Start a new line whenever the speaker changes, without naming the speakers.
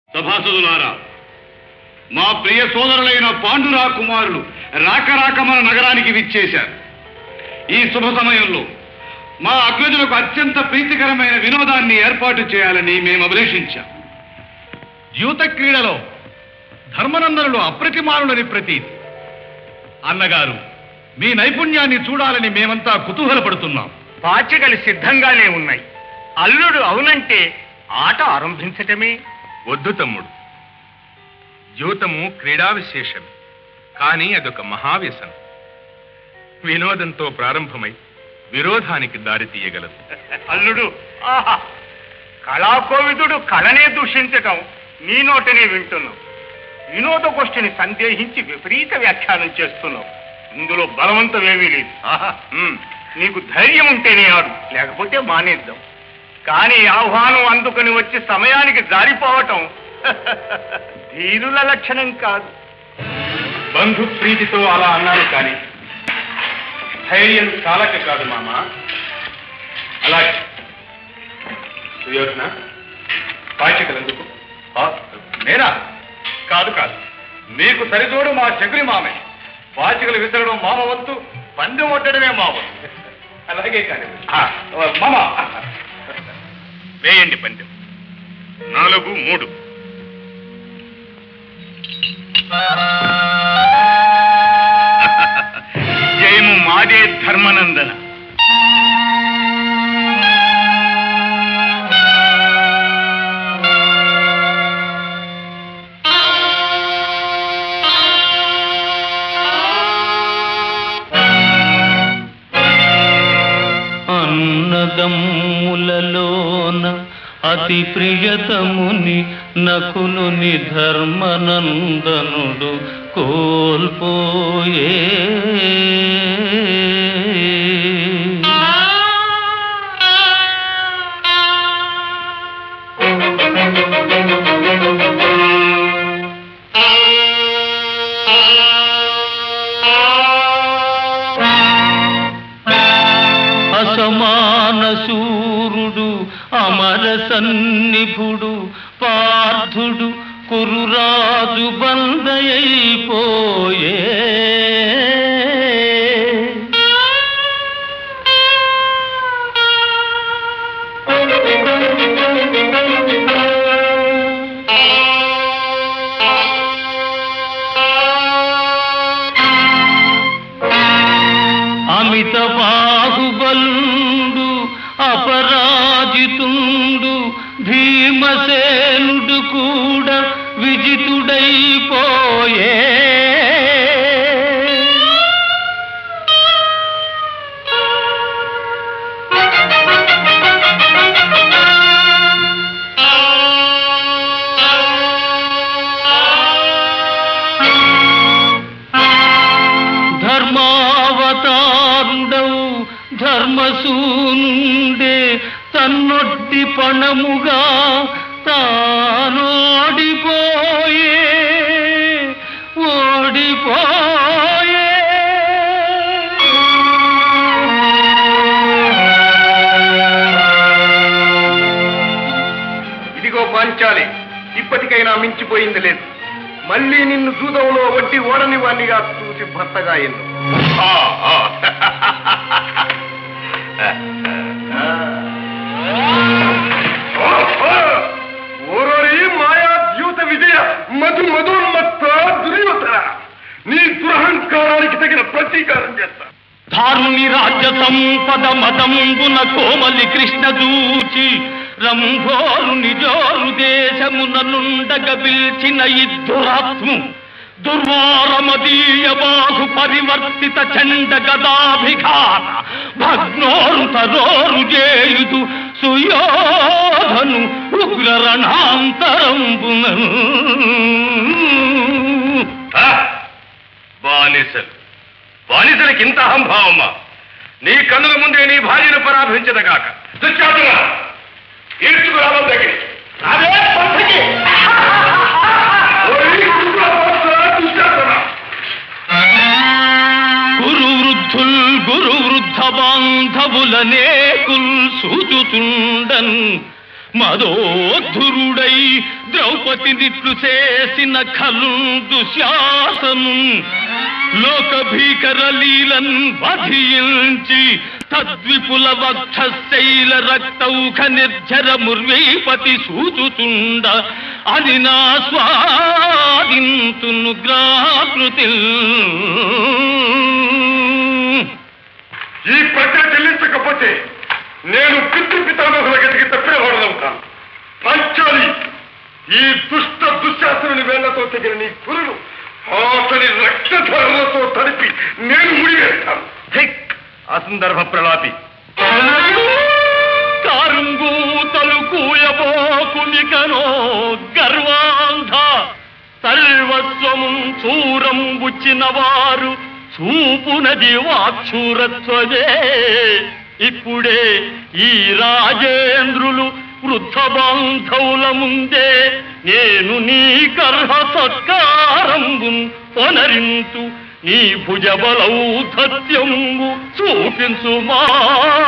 సభాసదులారా మా ప్రియ సోదరులైన పాండురా కుమారులు రాక రాక మన నగరానికి విచ్చేశారు ఈ శుభ సమయంలో మా అగ్రజులకు అత్యంత ప్రీతికరమైన వినోదాన్ని ఏర్పాటు చేయాలని మేము అభిలేషించాం
యూత క్రీడలో ధర్మనందనులు అప్రతిమానులని ప్రతీతి అన్నగారు మీ నైపుణ్యాన్ని చూడాలని మేమంతా కుతూహలపడుతున్నాం
పాచికలు సిద్ధంగానే ఉన్నాయి అల్లుడు అవునంటే ఆట ఆరంభించటమే
వద్దు తమ్ముడు యూతము క్రీడా విశేషమే కానీ అదొక మహావ్యసనం వినోదంతో ప్రారంభమై విరోధానికి దారితీయగలదు
అల్లుడు ఆహా కళాకోవిదుడు కళనే దూషించటం నీ నోటనే వింటున్నావు వినోద గోష్ఠిని సందేహించి విపరీత వ్యాఖ్యానం చేస్తున్నావు ఇందులో బలవంతమేమీ లేదు ఆహా ఉమ్, నీకు ధైర్యం ఉంటేనే ఆడు లేకపోతే మానేద్దాం కానీ ఆహ్వానం అందుకుని వచ్చి సమయానికి జారిపోవటం ధీరుల లక్షణం కాదు
బంధు ప్రీతితో అలా అన్నారు కానీ ధైర్యం చాలక కాదు మామ అలాగే సుయోధన పాచికలందుకు
నేనా కాదు కాదు మీకు సరిచోడు మా శకుని మామే పాచికలు విసరడం మామ వంతు పందెం ఒట్టడమే మా వంతు
అలాగే కానీ
ఆ, మామ
వేయండి పందెం నాలుగు మూడు
జయము మాదే ధర్మనందన
అన్నదమ్ములలోన అతి ప్రియతముని నకులుని ధర్మనందనుడు కోల్పోయే అసమాన సూరుడు అమర సన్నిభుడు పార్థుడు కురురాజు బందయైపోయే అమిత బాహుబలుండు అపరాజితుండు భీమసేనుడు కూడా విజితుడైపోయే ధర్మావతారుడవు ధర్మసూనుండే తన్నొడ్డి పణముగా తానోడిపోయే ఓడిపోయే
ఇదిగో పాంచాలి ఇప్పటికైనా మించిపోయింది లేదు మళ్ళీ నిన్ను దూదంలో వడ్డీ ఓడని వాణ్ణిగా చూసి భర్తగా ఎన్ను ఓరోరి మాయా ద్యూత విజయ మధు మధున్మత్త దుర్యోధన నీ దురహంకారానికి తగిన ప్రతీకారం చేస్తా
ధారుని రాజ్య సంపద మదంబున కోమలి కృష్ణ దూచి రంభోరు నిజోరు దేశమున నుండగ పిల్చిన ఇద్దురాత్ము దుర్వారమదీయ బాహు పరివర్తిత చండ గదాభిఘాత భగ్నోరు తరోరు చేయుదు సుయోధను ఉగ్ర రణాంతరంబునను
బానిసలు బానిసలకి ఇంత అహంభావమా నీ కన్నుల ముందే నీ భార్యను పరాభించదగాక దుశ్శాసన ఈడ్చుకురావడం దగ్గర అదే పంథకి. ఓయ్ దుశ్శాసన.
గురు వృద్ధుల్ గురు వృద్ధ బాంధవులనే కుల్ సూచుతుండన్ మదోద్ధురుడై ద్రౌపది నిట్లు చేసిన ఖలు దుశ్శాసను లోక భీకర లీలన్ వధించి తద్విపుల వక్షశైల రక్తౌఖ నిర్జర ముర్వీపతి సూచుచుండ అది నా స్వాదింతును గ్రాకృతి
ఈ ప్రజ చెల్లించకపోతే నేను పితృ పితామహుల గతికి తప్పినవాడనవుతాను పంచాలి ఈ దుష్ట దుశ్శాసనుని వేళ్లతో తెగిన నీ కురులు అతని రక్తధారలతో తడిపి నేను ముడివేస్తాను అసందర్భ ప్రలాపి
కారుంగూతలు కూయబోకునికనో గర్వాంధ సర్వస్వము చూరం బుచ్చిన వారు చూపునది వాక్షూరత్వమే ఇప్పుడే ఈ రాజేంద్రులు వృద్ధ బాంధవుల ముందే నేను నీ గర్భ సత్కారంబు పొనరింతు నీ భుజబలౌధత్యంబు చూపించుమా